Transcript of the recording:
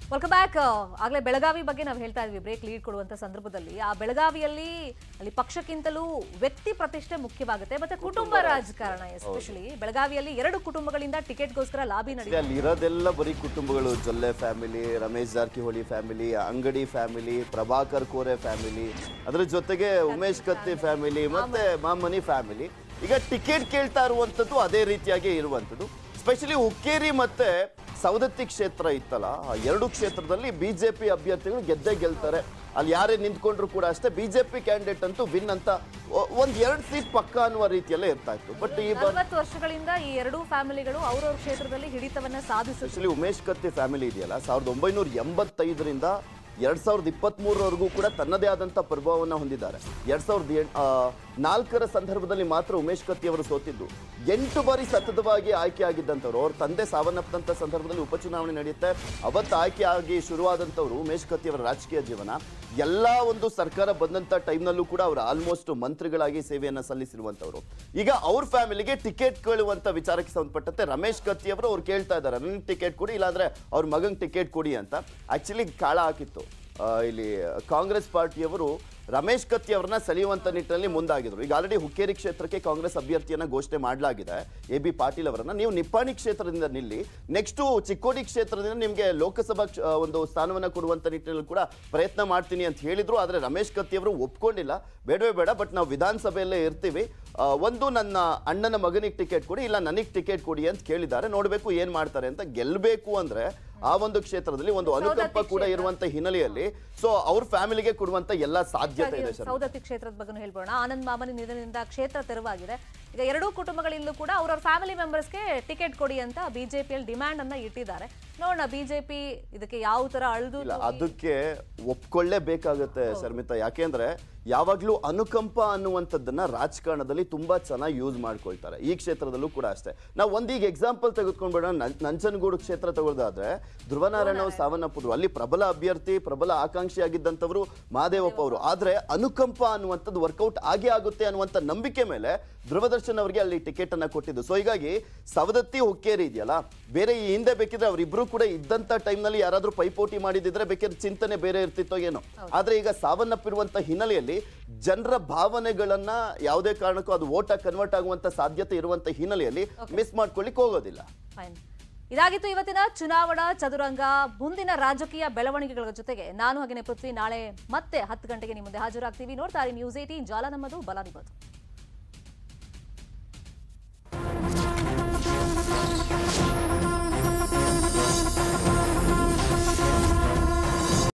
welcome back ಆಗ್ಲೇ ಬೆಳಗಾವಿ ಬಗ್ಗೆ ನಾವು ಹೇಳ್ತಾ ಇದ್ವಿ ಬ್ರೇಕ್ ಲೀಡ್ ಕೊಡುವಂತ ಸಂದರ್ಭದಲ್ಲಿ ಆ ಬೆಳಗಾವಿಯಲ್ಲಿ ಅಲ್ಲಿ ಪಕ್ಷಕ್ಕಿಂತಲೂ ವ್ಯಕ್ತಿ ಪ್ರತಿಷ್ಠೆ ಮುಖ್ಯವಾಗುತ್ತೆ ಮತ್ತೆ ಕುಟುಂಬ ರಾಜಕಾರಣ ಎಸ್ಪೆಷಲಿ ಬೆಳಗಾವಿಯಲ್ಲಿ ಎರಡು ಕುಟುಂಬಗಳಿಂದ ಟಿಕೆಟ್ಗೋಸ್ಕರ ಲಾಬಿ ನಡೀತಾ ಅಲ್ಲಿ ಇರೋದೆಲ್ಲ ಬರೀ ಕುಟುಂಬಗಳು Jolle family Ramesh Jarkiholi family Angadi family Prabhakar Kore family ಅದ್ರ ಜೊತೆಗೆ ಉಮೇಶ್ ಕತ್ತಿ ಫ್ಯಾಮಿಲಿ ಮತ್ತೆ ಮಾಮನಿ ಫ್ಯಾಮಿಲಿ ಈಗ ಟಿಕೆಟ್ ಕೇಳ್ತಾ ಇರುವಂತದ್ದು ಅದೇ ರೀತಿಯಾಗಿ ಇರುವಂತದ್ದು ಸ್ಪೆಷಲಿ ಹುಕ್ಕೇರಿ ಮತ್ತೆ ಸವದತ್ತಿ ಕ್ಷೇತ್ರ ಇತ್ತಲ್ಲ ಆ ಎರಡು ಕ್ಷೇತ್ರದಲ್ಲಿ ಬಿಜೆಪಿ ಅಭ್ಯರ್ಥಿಗಳು ಗೆದ್ದೇ ಗೆಲ್ತಾರೆ ಅಲ್ಲಿ ಯಾರೇ ನಿಂತ್ಕೊಂಡ್ರು ಕೂಡ ಅಷ್ಟೇ ಬಿಜೆಪಿ ಕ್ಯಾಂಡಿಡೇಟ್ ಅಂತೂ ವಿನ್ ಅಂತ ಒ- ಒಂದ್ ಎರಡು ಸೀಟ್ ಪಕ್ಕ ಅನ್ನುವ ರೀತಿಯಲ್ಲೇ ಇರ್ತಾ ಇತ್ತು ಬಟ್ ಈ ಬಾರಿ ನಲವತ್ತು ವರ್ಷಗಳಿಂದ ಈ ಎರಡೂ ಫ್ಯಾಮಿಲಿಗಳು ಅವ್ರವ್ರ ಕ್ಷೇತ್ರದಲ್ಲಿ ಹಿಡಿತವನ್ನ ಸಾಧಿಸುತ್ತೆ ಎಸ್ಪೆಷಲಿ ಉಮೇಶ್ ಕತ್ತಿ ಫ್ಯಾಮಿಲಿ ಇದೆಯಲ್ಲ ಸಾವಿರದ ಒಂಬೈನೂರ ಎಂಬತ್ತೈದರಿಂದ ಎರಡ್ ಸಾವಿರದ ಇಪ್ಪತ್ತ್ ಮೂರವರೆಗೂ ಕೂಡ ತನ್ನದೇ ಆದಂಥ ಪ್ರಭಾವವನ್ನು ಹೊಂದಿದ್ದಾರೆ ಎರಡ್ ಸಾವಿರದ ಎಂ- ಆ, ನಾಲ್ಕರ ಸಂದರ್ಭದಲ್ಲಿ ಮಾತ್ರ ಉಮೇಶ್ ಕತ್ತಿ ಅವರು ಸೋತಿದ್ದು ಎಂಟು ಬಾರಿ ಸತತವಾಗಿ ಆಯ್ಕೆ ಆಗಿದ್ದಂಥವ್ರು ಅವ್ರ ತಂದೆ ಸಾವನ್ನಪ್ಪದಂಥ ಸಂದರ್ಭದಲ್ಲಿ ಉಪಚುನಾವಣೆ ನಡೆಯುತ್ತೆ ಅವತ್ತು ಆಯ್ಕೆ ಆಗಿ ಶುರುವಾದಂಥವ್ರು ಉಮೇಶ್ ಕತ್ತಿ ಅವರ ರಾಜಕೀಯ ಜೀವನ ಎಲ್ಲ ಒಂದು ಸರ್ಕಾರ ಬಂದಂಥ ಟೈಮ್ನಲ್ಲೂ ಕೂಡ ಅವರು ಆಲ್ಮೋಸ್ಟ್ ಮಂತ್ರಿಗಳಾಗಿ ಸೇವೆಯನ್ನು ಸಲ್ಲಿಸಿರುವಂಥವ್ರು ಈಗ ಅವ್ರ ಫ್ಯಾಮಿಲಿಗೆ ಟಿಕೆಟ್ ಕೇಳುವಂಥ ವಿಚಾರಕ್ಕೆ ಸಂಬಂಧಪಟ್ಟಂತೆ ರಮೇಶ್ ಕತ್ತಿ ಅವರು ಅವ್ರು ಕೇಳ್ತಾ ಇದ್ದಾರೆ ನನಗೆ ಟಿಕೆಟ್ ಕೊಡಿ ಇಲ್ಲಾಂದ್ರೆ ಅವ್ರ ಮಗಂಗೆ ಟಿಕೆಟ್ ಕೊಡಿ ಅಂತ ಆಕ್ಚುಲಿ ಕಾಳ ಹಾಕಿತ್ತು ಆ, ಇಲ್ಲಿ ಕಾಂಗ್ರೆಸ್ ಪಾರ್ಟಿಯವರು ರಮೇಶ್ ಕತ್ತಿ ಅವರನ್ನ ಸೆಳೆಯುವಂತ ನಿಟ್ಟಿನಲ್ಲಿ ಮುಂದಾಗಿದ್ರು ಈಗ ಆಲ್ರೆಡಿ ಹುಕ್ಕೇರಿ ಕ್ಷೇತ್ರಕ್ಕೆ ಕಾಂಗ್ರೆಸ್ ಅಭ್ಯರ್ಥಿಯನ್ನ ಘೋಷಣೆ ಮಾಡಲಾಗಿದೆ ಎ ಬಿ ಪಾಟೀಲ್ ಅವರನ್ನ ನೀವು ನಿಪ್ಪಾಣಿ ಕ್ಷೇತ್ರದಿಂದ ನಿಲ್ಲಿ ನೆಕ್ಸ್ಟ್ ಚಿಕ್ಕೋಡಿ ಕ್ಷೇತ್ರದಿಂದ ನಿಮಗೆ ಲೋಕಸಭಾ ಕ್ಷ- ಆ, ಒಂದು ಸ್ಥಾನವನ್ನ ಕೊಡುವಂತ ನಿಟ್ಟಿನಲ್ಲಿ ಕೂಡ ಪ್ರಯತ್ನ ಮಾಡ್ತೀನಿ ಅಂತ ಹೇಳಿದ್ರು ಆದ್ರೆ ರಮೇಶ್ ಕತ್ತಿ ಅವರು ಒಪ್ಕೊಂಡಿಲ್ಲ ಬೇಡವೇ ಬೇಡ ಬಟ್ ನಾವು ವಿಧಾನಸಭೆಯಲ್ಲೇ ಇರ್ತೀವಿ ಆ, ಒಂದು ನನ್ನ ಅಣ್ಣನ ಮಗನಿಗೆ ಟಿಕೆಟ್ ಕೊಡಿ ಇಲ್ಲ ನನಗೆ ಟಿಕೆಟ್ ಕೊಡಿ ಅಂತ ಕೇಳಿದ್ದಾರೆ ನೋಡಬೇಕು ಏನ್ ಮಾಡ್ತಾರೆ ಅಂತ ಗೆಲ್ಲಬೇಕು ಅಂದ್ರೆ ಆ ಒಂದು ಕ್ಷೇತ್ರದಲ್ಲಿ ಒಂದು ಅನುಕಂಪ ಕೂಡ ಇರುವಂತ ಹಿನ್ನೆಲೆಯಲ್ಲಿ ಸೊ ಅವ್ರ ಫ್ಯಾಮಿಲಿಗೆ ಕೊಡುವಂತ ಎಲ್ಲಾ ಸಾಧ್ಯತೆ ಇದೆ ಸರ್ ಸೌದತ್ತಿ ಕ್ಷೇತ್ರದ ಬಗ್ಗೆ ಹೇಳ್ಬೋಣ ಆನಂದ್ ಮಾಮನಿ ನಿಧನದಿಂದ ಕ್ಷೇತ್ರ ತೆರವಾಗಿದೆ ಈಗ ಎರಡೂ ಕುಟುಂಬಗಳಿಂದಲೂ ಕೂಡ ಅವ್ರವ್ರ ಫ್ಯಾಮಿಲಿ ಮೆಂಬರ್ಸ್ಗೆ ಟಿಕೆಟ್ ಕೊಡಿ ಅಂತ ಬಿಜೆಪಿಯಲ್ಲಿ ಡಿಮ್ಯಾಂಡ್ ಅನ್ನ ಇಟ್ಟಿದ್ದಾರೆ ನೋಡೋಣ ಬಿಜೆಪಿ ಇದಕ್ಕೆ ಯಾವ ತರ ಅಳ್ದು ಇಲ್ಲ ಅದಕ್ಕೆ ಒಪ್ಕೊಳ್ಳೇಬೇಕಾಗತ್ತೆ ಶರ್ಮಿತಾ ಯಾಕೆಂದ್ರೆ ಯಾವಾಗ್ಲೂ ಅನುಕಂಪ ಅನ್ನುವಂಥದ್ದನ್ನ ರಾಜಕಾರಣದಲ್ಲಿ ತುಂಬಾ ಚೆನ್ನಾಗಿ ಯೂಸ್ ಮಾಡ್ಕೊಳ್ತಾರೆ ಈ ಕ್ಷೇತ್ರದಲ್ಲೂ ಕೂಡ ಅಷ್ಟೇ ನಾವು ಒಂದೀಗ ಎಕ್ಸಾಂಪಲ್ ತೆಗೆದುಕೊಂಡ್ಬೇಡ ನಂಜನಗೂಡು ಕ್ಷೇತ್ರ ತಗೊಳ್ಳೋದಾದ್ರೆ ಧ್ರುವನಾರಾಯಣ ಅವರು ಸಾವನ್ನಪ್ಪಿದ್ರು ಅಲ್ಲಿ ಪ್ರಬಲ ಅಭ್ಯರ್ಥಿ ಪ್ರಬಲ ಆಕಾಂಕ್ಷಿ ಆಗಿದ್ದಂಥವ್ರು ಮಹಾದೇವಪ್ಪ ಅವರು ಆದ್ರೆ ಅನುಕಂಪ ಅನ್ನುವಂಥದ್ದು ವರ್ಕೌಟ್ ಆಗೇ ಆಗುತ್ತೆ ಅನ್ನುವಂಥ ನಂಬಿಕೆ ಮೇಲೆ ಧ್ರುವದರ್ಶನ್ ಅವರಿಗೆ ಅಲ್ಲಿ ಟಿಕೆಟ್ ಅನ್ನ ಕೊಟ್ಟಿದ್ದು ಸೊ ಹೀಗಾಗಿ ಸವದತ್ತಿ ಹುಕ್ಕೇರಿ ಇದೆಯಲ್ಲ ಬೇರೆ ಈ ಹಿಂದೆ ಬೇಕಿದ್ರೆ ಅವರಿಬ್ರು ಕೂಡ ಇದ್ದಂತ time ನಲ್ಲಿ ಯಾರಾದ್ರೂ ಪೈಪೋಟಿ ಮಾಡಿದಿದ್ರೆ ಬೇಕಿದ್ರೆ ಚಿಂತನೆ ಬೇರೆ ಇರ್ತಿತ್ತೋ ಏನೋ ಆದ್ರೆ ಈಗ ಸಾವನ್ನಪ್ಪಿರುವಂತ ಹಿನ್ನೆಲೆಯಲ್ಲಿ ಜನರ ಭಾವನೆಗಳನ್ನ ಯಾವುದೇ ಕಾರಣಕ್ಕೂ ಅದು ಓಟ ಕನ್ವರ್ಟ್ ಆಗುವಂತ ಸಾಧ್ಯತೆ ಇರುವಂತ ಹಿನ್ನೆಲೆಯಲ್ಲಿ ಮಿಸ್ ಮಾಡ್ಕೊಳ್ಳಿಕ್ ಹೋಗೋದಿಲ್ಲ ಫೈನ್ ಇದಾಗಿತ್ತು ಇವತ್ತಿನ ಚುನಾವಣಾ ಚದುರಂಗ ಮುಂದಿನ ರಾಜಕೀಯ ಬೆಳವಣಿಗೆಗಳ ಜೊತೆಗೆ ನಾನು ಹಾಗೆಯೇ ಪೃಥ್ವಿ ನಾಳೆ ಮತ್ತೆ ಹತ್ತು ಗಂಟೆಗೆ ನಿಮ್ಮ ಮುಂದೆ ಹಾಜರಾಗ್ತೀವಿ ನೋಡ್ತಾರೆ ನ್ಯೂಸ್ ಏಟೀನ್ ಜಾಲ ನಮ್ಮದು ಬಲ ನಿಮ್ಮದು